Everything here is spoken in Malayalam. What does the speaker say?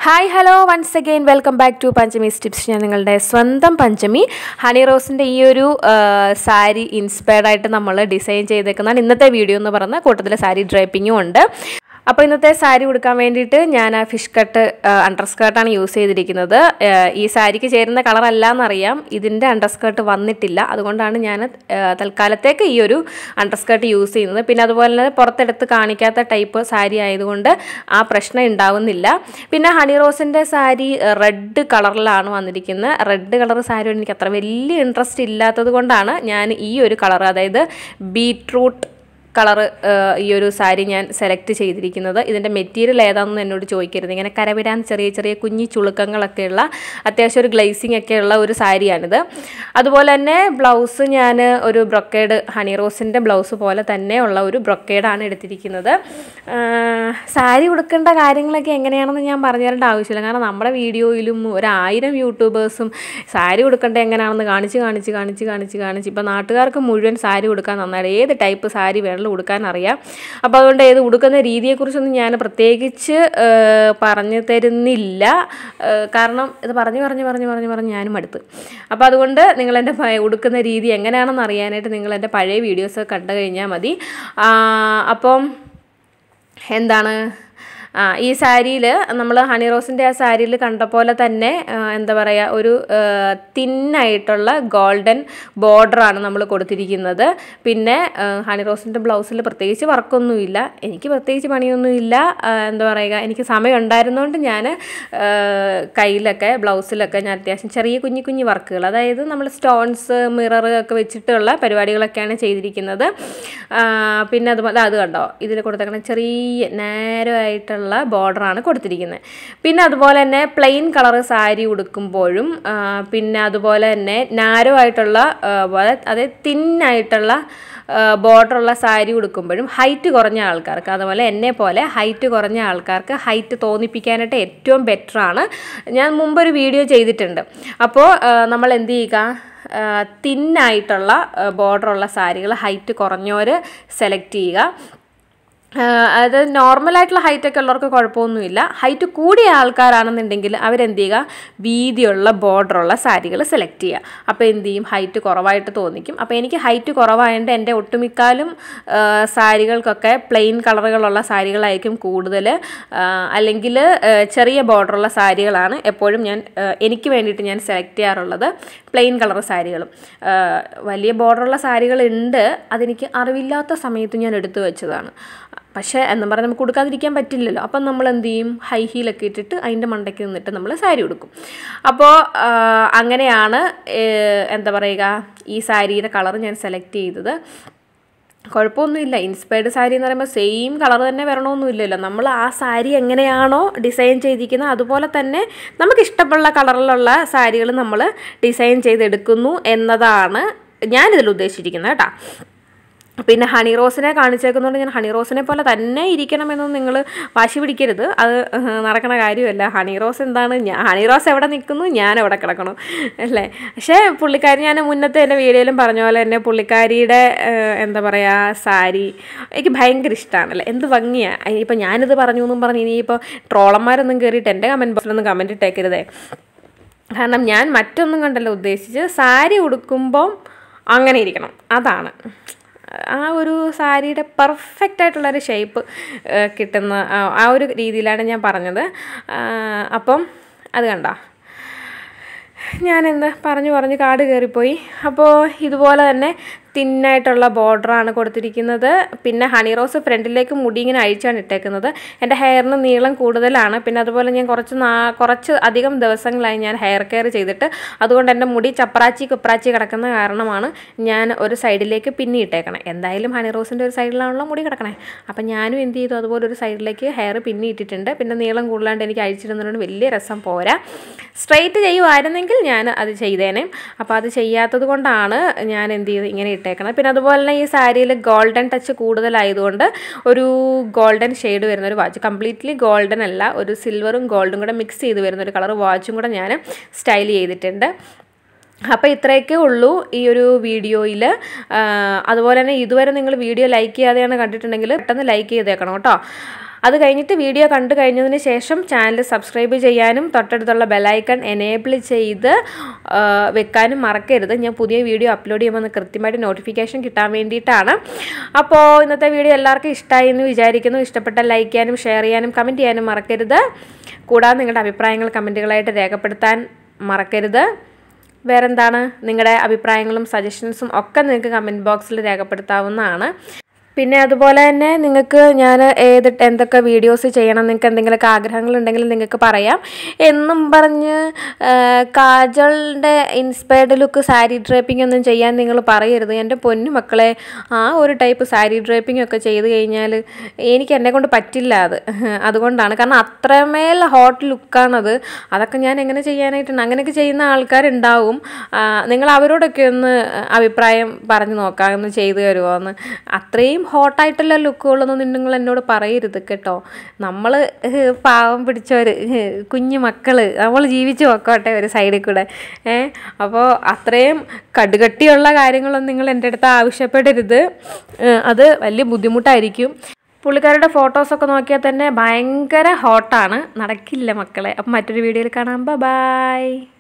hi hello once again welcome back to Panchami tips ഞാൻ നിങ്ങളുടെ സ്വന്തം പഞ്ചമി ഹണി റോസിൻ്റെ ഈ ഒരു ആ, സാരി ഇൻസ്പയർഡ് ആയിട്ട് നമ്മൾ ഡിസൈൻ ചെയ്തേക്കുന്നതാണ് ഇന്നത്തെ വീഡിയോ എന്ന് പറഞ്ഞ കൂട്ടത്തിൽ സാരി ഡ്രൈപ്പിങ്ങും ഉണ്ട് അപ്പോൾ ഇന്നത്തെ സാരി ഉടുക്കാൻ വേണ്ടിയിട്ട് ഞാൻ ആ ഫിഷ് കട്ട് അണ്ടർ സ്കേർട്ടാണ് യൂസ് ചെയ്തിരിക്കുന്നത് ആ, ഈ സാരിക്ക് ചേരുന്ന കളർ അല്ല എന്നറിയാം ഇതിൻ്റെ അണ്ടർ സ്കേർട്ട് വന്നിട്ടില്ല അതുകൊണ്ടാണ് ഞാൻ ആ, തൽക്കാലത്തേക്ക് ഈ ഒരു അണ്ടർ സ്കേർട്ട് യൂസ് ചെയ്യുന്നത് പിന്നെ അതുപോലെ തന്നെ പുറത്തെടുത്ത് കാണിക്കാത്ത ടൈപ്പ് സാരി ആയതുകൊണ്ട് ആ പ്രശ്നം ഉണ്ടാവുന്നില്ല പിന്നെ ഹണി റോസിൻ്റെ സാരി റെഡ് കളറിലാണ് വന്നിരിക്കുന്നത് റെഡ് കളർ സാരി എനിക്ക് അത്ര വലിയ ഇൻട്രസ്റ്റ് ഇല്ലാത്തത് കൊണ്ടാണ് ഞാൻ ഈ ഒരു കളർ അതായത് ബീട്രൂട്ട് കളറ് ഈ ഒരു സാരി ഞാൻ സെലക്ട് ചെയ്തിരിക്കുന്നത് ഇതിൻ്റെ മെറ്റീരിയൽ ഏതാണെന്ന് എന്നോട് ചോദിക്കരുത് ഇങ്ങനെ കരവിരാൻ ചെറിയ ചെറിയ കുഞ്ഞി ചുളുക്കങ്ങളൊക്കെയുള്ള അത്യാവശ്യം ഒരു ഗ്ലേസിങ് ഒക്കെയുള്ള ഒരു സാരിയാണിത് അതുപോലെ തന്നെ ബ്ലൗസ് ഞാൻ ഒരു ബ്രൊക്കേഡ് ഹണി റോസിൻ്റെ ബ്ലൗസ് പോലെ തന്നെ ഉള്ള ഒരു ബ്രൊക്കേഡാണ് എടുത്തിരിക്കുന്നത് ആ, സാരി ഉടുക്കേണ്ട കാര്യങ്ങളൊക്കെ എങ്ങനെയാണെന്ന് ഞാൻ പറഞ്ഞു തരേണ്ട ആവശ്യമില്ല കാരണം നമ്മുടെ വീഡിയോയിലും ഒരായിരം യൂട്യൂബേഴ്സും സാരി ഉടുക്കേണ്ട എങ്ങനെയാണെന്ന് കാണിച്ച് കാണിച്ച് കാണിച്ച് കാണിച്ച് കാണിച്ച് ഇപ്പം നാട്ടുകാർക്ക് മുഴുവൻ സാരി ഉടുക്കാൻ നന്നായിട്ട് ഏത് ടൈപ്പ് സാരി വേണമെങ്കിലും ഉടുക്കാൻ അറിയാം അപ്പോൾ അതുകൊണ്ട് ഏത് ഉടുക്കുന്ന രീതിയെക്കുറിച്ചൊന്നും ഞാൻ പ്രത്യേകിച്ച് ആ, പറഞ്ഞു തരുന്നില്ല ആ, കാരണം ഇത് പറഞ്ഞു പറഞ്ഞ് പറഞ്ഞ് പറഞ്ഞ് പറഞ്ഞ് ഞാനും അടുത്ത് അപ്പോൾ അതുകൊണ്ട് നിങ്ങൾ എൻ്റെ പ- ഉടുക്കുന്ന രീതി എങ്ങനെയാണെന്ന് അറിയാനായിട്ട് നിങ്ങൾ എൻ്റെ പഴയ വീഡിയോസ് കണ്ടു കഴിഞ്ഞാൽ മതി ആ, അപ്പം എന്താണ് ആ ഈ സാരിയിൽ നമ്മൾ ഹണി റോസിൻ്റെ ആ സാരിയിൽ കണ്ട പോലെ തന്നെ ആ, എന്താ പറയുക ഒരു തിന്നായിട്ടുള്ള ഗോൾഡൻ ബോർഡറാണ് നമ്മൾ കൊടുത്തിരിക്കുന്നത് പിന്നെ ആ, ഹണി റോസിൻ്റെ ബ്ലൗസിൽ പ്രത്യേകിച്ച് വർക്കൊന്നുമില്ല എനിക്ക് പ്രത്യേകിച്ച് പണിയൊന്നുമില്ല ആ, എന്താ പറയുക എനിക്ക് സമയം ഉണ്ടായിരുന്നതുകൊണ്ട് ഞാൻ ആ, കയ്യിലൊക്കെ ബ്ലൗസിലൊക്കെ ഞാൻ അത്യാവശ്യം ചെറിയ കുഞ്ഞു കുഞ്ഞു വർക്കുകൾ അതായത് നമ്മൾ സ്റ്റോൺസ് മിറർ ഒക്കെ വെച്ചിട്ടുള്ള പരിപാടികളൊക്കെയാണ് ചെയ്തിരിക്കുന്നത് ആ, പിന്നെ അതുപോലെ അത് കണ്ടോ ഇതിൽ കൊടുത്തേക്കുന്ന ചെറിയ നേരോ ആയിട്ടുള്ള ബോർഡറാണ് കൊടുത്തിരിക്കുന്നത് പിന്നെ അതുപോലെ തന്നെ പ്ലെയിൻ കളർ സാരി ഉടുക്കുമ്പോഴും ആ, പിന്നെ അതുപോലെ തന്നെ നാരോ ആയിട്ടുള്ള ആ, പോലെ അതായത് തിന്നായിട്ടുള്ള ബോർഡറുള്ള സാരി ഉടുക്കുമ്പോഴും ഹൈറ്റ് കുറഞ്ഞ ആൾക്കാർക്ക് അതുപോലെ എന്നെ പോലെ ഹൈറ്റ് കുറഞ്ഞ ആൾക്കാർക്ക് ഹൈറ്റ് തോന്നിപ്പിക്കാനായിട്ട് ഏറ്റവും ബെറ്ററാണ് ഞാൻ മുമ്പൊരു വീഡിയോ ചെയ്തിട്ടുണ്ട് അപ്പോൾ നമ്മൾ എന്ത് ചെയ്യുക തിന്നായിട്ടുള്ള ബോർഡറുള്ള സാരികൾ ഹൈറ്റ് കുറഞ്ഞവർ സെലക്ട് ചെയ്യുക ആഹ് അത് നോർമലായിട്ടുള്ള ഹൈറ്റ് ഒക്കെ ഉള്ളവർക്ക് കുഴപ്പമൊന്നുമില്ല ഹൈറ്റ് കൂടിയ ആൾക്കാരാണെന്നുണ്ടെങ്കിൽ അവരെന്ത് ചെയ്യുക വീതിയുള്ള ബോർഡറുള്ള സാരികൾ സെലക്ട് ചെയ്യുക അപ്പോൾ എന്ത് ചെയ്യും ഹൈറ്റ് കുറവായിട്ട് തോന്നിക്കും അപ്പോൾ എനിക്ക് ഹൈറ്റ് കുറവായതുകൊണ്ട് എൻ്റെ ഒട്ടുമിക്കാലും ആഹ് സാരികൾക്കൊക്കെ പ്ലെയിൻ കളറുകളുള്ള സാരികളായിരിക്കും കൂടുതൽ അല്ലെങ്കിൽ ചെറിയ ബോർഡറുള്ള സാരികളാണ് എപ്പോഴും ഞാൻ ആഹ് എനിക്ക് വേണ്ടിയിട്ട് ഞാൻ സെലക്ട് ചെയ്യാറുള്ളത് പ്ലെയിൻ കളർ സാരികളും ആഹ് വലിയ ബോർഡറുള്ള സാരികളുണ്ട് അതെനിക്ക് അറിവില്ലാത്ത സമയത്ത് ഞാൻ എടുത്തു വെച്ചതാണ് പക്ഷേ എന്നും പറഞ്ഞാൽ നമുക്ക് കൊടുക്കാതിരിക്കാൻ പറ്റില്ലല്ലോ അപ്പം നമ്മൾ എന്ത് ചെയ്യും ഹൈ ഹീലൊക്കെ ഇട്ടിട്ട് അതിൻ്റെ മണ്ടയ്ക്ക് നിന്നിട്ട് നമ്മൾ സാരി ഉടുക്കും അപ്പോൾ അങ്ങനെയാണ് ഏഹ്, എന്താ പറയുക ഈ സാരിയുടെ കളർ ഞാൻ സെലക്ട് ചെയ്തത് കുഴപ്പമൊന്നുമില്ല ഇൻസ്പയർഡ് സാരി എന്ന് പറയുമ്പോൾ സെയിം കളർ തന്നെ വരണമെന്നില്ലല്ലോ നമ്മൾ ആ സാരി എങ്ങനെയാണോ ഡിസൈൻ ചെയ്തിരിക്കുന്നത് അതുപോലെ തന്നെ നമുക്ക് ഇഷ്ടമുള്ള കളറിലുള്ള സാരികൾ നമ്മൾ ഡിസൈൻ ചെയ്തെടുക്കുന്നു എന്നതാണ് ഞാനിതിൽ ഉദ്ദേശിച്ചിരിക്കുന്നത് കേട്ടോ പിന്നെ ഹണി റോസിനെ കാണിച്ചേക്കുന്നതുകൊണ്ട് ഞാൻ ഹണി റോസിനെ പോലെ തന്നെ ഇരിക്കണമെന്നൊന്നും നിങ്ങൾ വാശി പിടിക്കരുത് അത് നടക്കണ കാര്യമല്ല ഹണി റോസ് എന്താണ് ഞാൻ ഹണി റോസ് എവിടെ നിൽക്കുന്നു ഞാൻ എവിടെ കിടക്കണം അല്ലേ പക്ഷേ പുള്ളിക്കാരി ഞാൻ മുന്നത്തെ എൻ്റെ വീഡിയോയിലും പറഞ്ഞ പോലെ തന്നെ പുള്ളിക്കാരിയുടെ ഏഹ്, എന്താ പറയുക സാരി എനിക്ക് ഭയങ്കര ഇഷ്ടമാണല്ലേ എന്ത് ഭംഗിയാണ് ഇപ്പം ഞാനിത് പറഞ്ഞു എന്നും പറഞ്ഞ് ഇനിയിപ്പോൾ ട്രോളന്മാരൊന്നും കയറിയിട്ട് എൻ്റെ കമൻറ്റ് ബോക്സിലൊന്നും കമൻറ്റ് ഇട്ടേക്കരുതേ കാരണം ഞാൻ മറ്റൊന്നും കണ്ടല്ല ഉദ്ദേശിച്ച് സാരി ഉടുക്കുമ്പം അങ്ങനെ ഇരിക്കണം അതാണ് ആ ഒരു സാരിയുടെ പെർഫെക്റ്റ് ആയിട്ടുള്ളൊരു ഷേപ്പ് കിട്ടുന്ന ആ- ആ ഒരു രീതിയിലാണ് ഞാൻ പറഞ്ഞത് ആ, അപ്പം അത് കണ്ട ഞാൻ എന്താ പറഞ്ഞു പറഞ്ഞ് കാട് കയറിപ്പോയി അപ്പോൾ ഇതുപോലെ തന്നെ തിന്നായിട്ടുള്ള ബോർഡറാണ് കൊടുത്തിരിക്കുന്നത് പിന്നെ ഹണി റോസ് ഫ്രണ്ടിലേക്ക് മുടി ഇങ്ങനെ അഴിച്ചാണ് ഇട്ടേക്കുന്നത് എൻ്റെ ഹെയറിന് നീളം കൂടുതലാണ് പിന്നെ അതുപോലെ ഞാൻ കുറച്ച് നാ കുറച്ച് അധികം ദിവസങ്ങളായി ഞാൻ ഹെയർ കെയർ ചെയ്തിട്ട് അതുകൊണ്ട് എൻ്റെ മുടി ചപ്രാച്ചി കുപ്രാച്ചി കിടക്കുന്ന കാരണമാണ് ഞാൻ ഒരു സൈഡിലേക്ക് പിന്നി ഇട്ടേക്കണേ എന്തായാലും ഹണി റോസിൻ്റെ ഒരു സൈഡിലാണല്ലോ മുടി കിടക്കണേ അപ്പം ഞാനും എന്ത് ചെയ്തു അതുപോലെ ഒരു സൈഡിലേക്ക് ഹെയർ പിന്നി ഇട്ടിട്ടുണ്ട് പിന്നെ നീളം കൂടുതലാണ്ട് എനിക്ക് അഴിച്ചിടുന്നതുകൊണ്ട് വലിയ രസം പോരാ സ്ട്രെയിറ്റ് ചെയ്യുമായിരുന്നെങ്കിൽ ഞാൻ അത് ചെയ്തേനെ അപ്പോൾ അത് ചെയ്യാത്തത് കൊണ്ടാണ് ഞാൻ എന്ത് ചെയ്ത് ഇങ്ങനെ ഇട്ടേക്കണത് പിന്നെ അതുപോലെ തന്നെ ഈ സാരിയിൽ ഗോൾഡൻ ടച്ച് കൂടുതലായതുകൊണ്ട് ഒരു ഗോൾഡൻ ഷെയ്ഡ് വരുന്ന ഒരു വാച്ച് കംപ്ലീറ്റ്ലി ഗോൾഡൻ അല്ല ഒരു സിൽവറും ഗോൾഡും കൂടെ മിക്സ് ചെയ്ത് വരുന്ന ഒരു കളർ വാച്ചും കൂടെ ഞാൻ സ്റ്റൈൽ ചെയ്തിട്ടുണ്ട് അപ്പോൾ ഇത്രയൊക്കെ ഉള്ളൂ ഈ ഒരു വീഡിയോയിൽ അതുപോലെ തന്നെ ഇതുവരെ നിങ്ങൾ വീഡിയോ ലൈക്ക് ചെയ്യാതെയാണ് കണ്ടിട്ടുണ്ടെങ്കിൽ പെട്ടെന്ന് ലൈക്ക് ചെയ്തേക്കണം കേട്ടോ അത് കഴിഞ്ഞിട്ട് വീഡിയോ കണ്ടു കഴിഞ്ഞതിന് ശേഷം ചാനൽ സബ്സ്ക്രൈബ് ചെയ്യാനും തൊട്ടടുത്തുള്ള ബെലൈക്കൺ എനേബിൾ ചെയ്ത് ആ, വെക്കാനും മറക്കരുത് ഞാൻ പുതിയ വീഡിയോ അപ്ലോഡ് ചെയ്യുമ്പോൾ കൃത്യമായിട്ട് നോട്ടിഫിക്കേഷൻ കിട്ടാൻ വേണ്ടിയിട്ടാണ് അപ്പോൾ ഇന്നത്തെ വീഡിയോ എല്ലാവർക്കും ഇഷ്ടമായി എന്ന് വിചാരിക്കുന്നു ഇഷ്ടപ്പെട്ട ലൈക്ക് ചെയ്യാനും ഷെയർ ചെയ്യാനും കമൻറ്റ് ചെയ്യാനും മറക്കരുത് കൂടാതെ നിങ്ങളുടെ അഭിപ്രായങ്ങൾ കമൻറ്റുകളായിട്ട് രേഖപ്പെടുത്താൻ മറക്കരുത് വേറെന്താണ് നിങ്ങളുടെ അഭിപ്രായങ്ങളും സജഷൻസും ഒക്കെ നിങ്ങൾക്ക് കമൻറ്റ് ബോക്സിൽ രേഖപ്പെടുത്താവുന്നതാണ് പിന്നെ അതുപോലെ തന്നെ നിങ്ങൾക്ക് ഞാൻ ഏത് എന്തൊക്കെ വീഡിയോസ് ചെയ്യണം നിങ്ങൾക്ക് എന്തെങ്കിലുമൊക്കെ ആഗ്രഹങ്ങളുണ്ടെങ്കിൽ നിങ്ങൾക്ക് പറയാം എന്നും പറഞ്ഞ് ആ, കാജളിൻ്റെ ഇൻസ്പയർഡ് ലുക്ക് സാരി ഡ്രേപ്പിംഗ് ഒന്നും ചെയ്യാൻ നിങ്ങൾ പറയരുത് എൻ്റെ പൊന്നു മക്കളെ ആ ഒരു ടൈപ്പ് സാരി ഡ്രേപ്പിംഗ് ഒക്കെ ചെയ്ത് കഴിഞ്ഞാൽ എനിക്ക് എന്നെ കൊണ്ട് പറ്റില്ല അത് അതുകൊണ്ടാണ് കാരണം അത്രമേൽ ഹോട്ട് ലുക്കാണത് അതൊക്കെ ഞാൻ എങ്ങനെ ചെയ്യാനായിട്ടുണ്ട് അങ്ങനെയൊക്കെ ചെയ്യുന്ന ആൾക്കാരുണ്ടാവും ആ, നിങ്ങൾ അവരോടൊക്കെ ഒന്ന് അഭിപ്രായം പറഞ്ഞു നോക്കാം ഒന്ന് ചെയ്തു തരുമോ എന്ന് അത്രയും ഹോട്ടായിട്ടുള്ള ലുക്കുകളൊന്നും നിങ്ങൾ എന്നോട് പറയരുത് കേട്ടോ നമ്മൾ പാവം പിടിച്ചവർ കുഞ്ഞു മക്കൾ നമ്മൾ ജീവിച്ചു നോക്കോട്ടെ ഒരു സൈഡിൽ കൂടെ ഏ അപ്പോൾ അത്രയും കടുകട്ടിയുള്ള കാര്യങ്ങളൊന്നും നിങ്ങൾ എൻ്റെ അടുത്ത് ആവശ്യപ്പെടരുത് ഏ, അത് വലിയ ബുദ്ധിമുട്ടായിരിക്കും പുള്ളിക്കാരുടെ ഫോട്ടോസൊക്കെ നോക്കിയാൽ തന്നെ ഭയങ്കര ഹോട്ടാണ് നടക്കില്ല മക്കളെ അപ്പം മറ്റൊരു വീഡിയോയിൽ കാണാം ബൈ